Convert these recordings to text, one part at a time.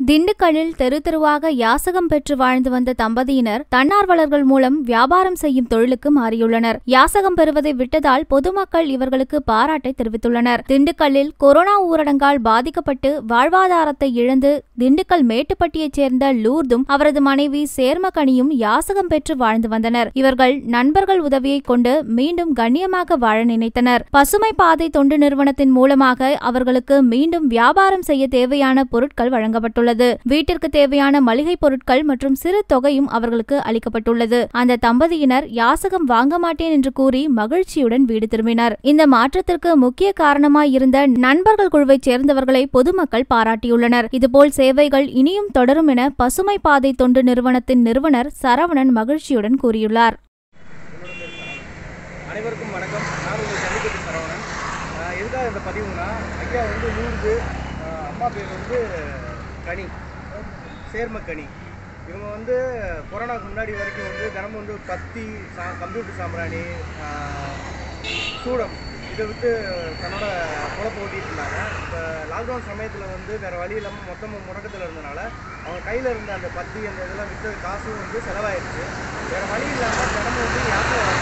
திண்டுக்கல்லில் தெரு தெருவாக யாசகம் பெற்று வாழ்ந்து வந்த தம்பதியினர் தன்னார்வலர்கள் மூலம் வியாபாரம் செய்யும் தொழிலுக்கு மாறியுள்ளனர் யாசகம் பெறுவதை விட்டதால் பொதுமக்கள் இவர்களுக்கு பாராட்டை தெரிவித்துள்ளனர் திண்டுக்கல்லில் கொரோனா ஊரடங்கால் பாதிக்கப்பட்டு வாழ்வாதாரத்தை இழந்து திண்டுக்கல் மேட்டுப்பட்டியைச் சேர்ந்த லூர்தும் அவரது மனைவி சேர்மகனியும் யாசகம் பெற்று வாழ்ந்து வந்தனர் இவர்கள் நண்பர்கள் உதவியை கொண்டு மீண்டும் கண்ணியமாக வாழ நினைத்தனர் பசுமை பாதை தொண்டு நிறுவனத்தின் மூலமாக அவர்களுக்கு மீண்டும் வியாபாரம் செய்ய தேவையான பொருட்கள் வழங்கப்பட்டுள்ளது வீட்டிற்கு தேவையான மளிகை பொருட்கள் மற்றும் சிறு தொகையும் அவர்களுக்கு அளிக்கப்பட்டுள்ளது அந்த தம்பதியினர் யாசகம் வாங்க மாட்டேன் என்று கூறி மகிழ்ச்சியுடன் வீடு திரும்பினர் இந்த மாற்றத்திற்கு முக்கிய காரணமாய் இருந்த நண்பர்கள் குழுவைச் சேர்ந்தவர்களை பொதுமக்கள் பாராட்டியுள்ளனர் இதுபோல் சேவைகள் இனியும் தொடரும் என பசுமை பாதை தொண்டு நிறுவனத்தின் நிறுவனர் சரவணன் மகிழ்ச்சியுடன் கூறியுள்ளார் அனைவருக்கும் வணக்கம் நான் உங்கள் ஜல்லிக்கட்டு சரவணன் ஆஹ் எதுக்காக இந்த பதிவுனா ஐயா வந்து நூறு அம்மா பேர் வந்து கனி சேர்ம கனி இவங்க வந்து கொரோனாக்கு முன்னாடி வரைக்கும் வந்து தினமும் வந்து பத்தி சா கம்ப்யூட்டர் சாம்பிராணி ஆஹ் சூடம் இதை விட்டு தன்னோட பொழப்பு ஓட்டிட்டு இருந்தாங்க இப்போ லாக்டவுன் சமயத்தில் வந்து வேறு வழி இல்லாமல் மொத்தமாக முடக்கத்தில் இருந்தனால அவங்க கையில் இருந்த அந்த பத்தி அந்த இதெல்லாம் விற்ற காசும் வந்து செலவாயிருச்சு வேறு வழி இல்லாமல் தினமும் வந்து யாத்திரை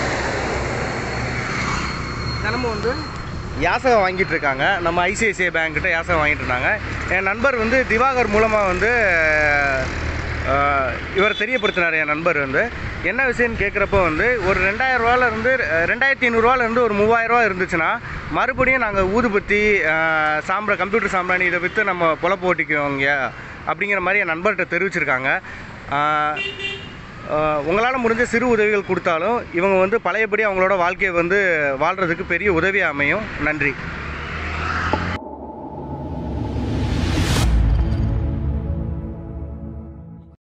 தினமும் வந்து யாசகம் வாங்கிட்டு இருக்காங்க நம்ம ஐசிஐசிஐ பேங்க்கிட்ட யாசகம் வாங்கிட்டு இருந்தாங்க என் நண்பர் வந்து திவாகர் மூலமாக வந்து அஹ், இவர் தெரியப்படுத்தினார் என் நண்பர் வந்து என்ன விஷயம்னு கேட்குறப்போ வந்து ஒரு ரெண்டாயிரம் ரூபால இருந்து அஹ், ரெண்டாயிரத்தி ஐநூறுரூவால இருந்து ஒரு மூவாயிரம் ரூபா இருந்துச்சுன்னா மறுபடியும் நாங்கள் ஊதுபத்தி அஹ், சாம்பிரா கம்ப்யூட்டர் சாம்பிராணி இதை விற்று நம்ம பொழப்பு ஓட்டிக்குவோங்க அப்படிங்கிற மாதிரி என் நண்பர்கிட்ட தெரிவிச்சிருக்காங்க அஹ், உங்களால் முடிஞ்ச சிறு உதவிகள் கொடுத்தாலும் இவங்க வந்து பழையபடி அவங்களோட வாழ்க்கையை வந்து வாழ்கிறதுக்கு பெரிய உதவியாக அமையும் நன்றி